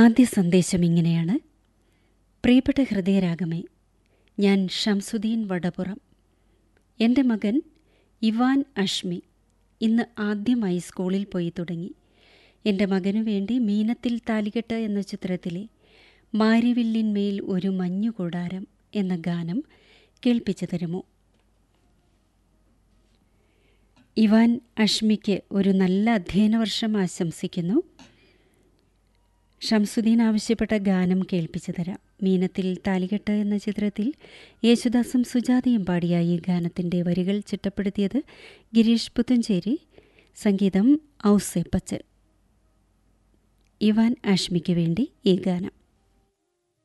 ആദ്യ സന്ദേശം ഇങ്ങനെയാണ് പ്രിയപ്പെട്ട ഹൃദയരാഗമേ ഞാൻ ഷംസുദ്ദീൻ വടപുറം എൻ്റെ മകൻ ഇവാൻ അഷ്മി ഇന്ന് ആദ്യമായി സ്കൂളിൽ പോയി തുടങ്ങി എൻ്റെ മകനു വേണ്ടി മീനത്തിൽ താലികെട്ട് എന്ന ചിത്രത്തിലെ മാരിവില്ലിന്മേൽ ഒരു മഞ്ഞു കൂടാരം എന്ന ഗാനം കേൾപ്പിച്ചു തരുമോ ഇവാൻ അഷ്മിക്ക് ഒരു നല്ല അധ്യയന വർഷം ആശംസിക്കുന്നു ഷംസുദ്ദീൻ ആവശ്യപ്പെട്ട ഗാനം കേൾപ്പിച്ചു തരാം മീനത്തിൽ താലികെട്ട് എന്ന ചിത്രത്തിൽ യേശുദാസും സുജാതയും പാടിയ ഈ ഗാനത്തിൻ്റെ വരികൾ ചിട്ടപ്പെടുത്തിയത് ഗിരീഷ് പുത്തഞ്ചേരി സംഗീതം ഔസേപ്പച്ചൻ ഇവാൻ ആഷ്മിക്ക് വേണ്ടി ഈ ഗാനം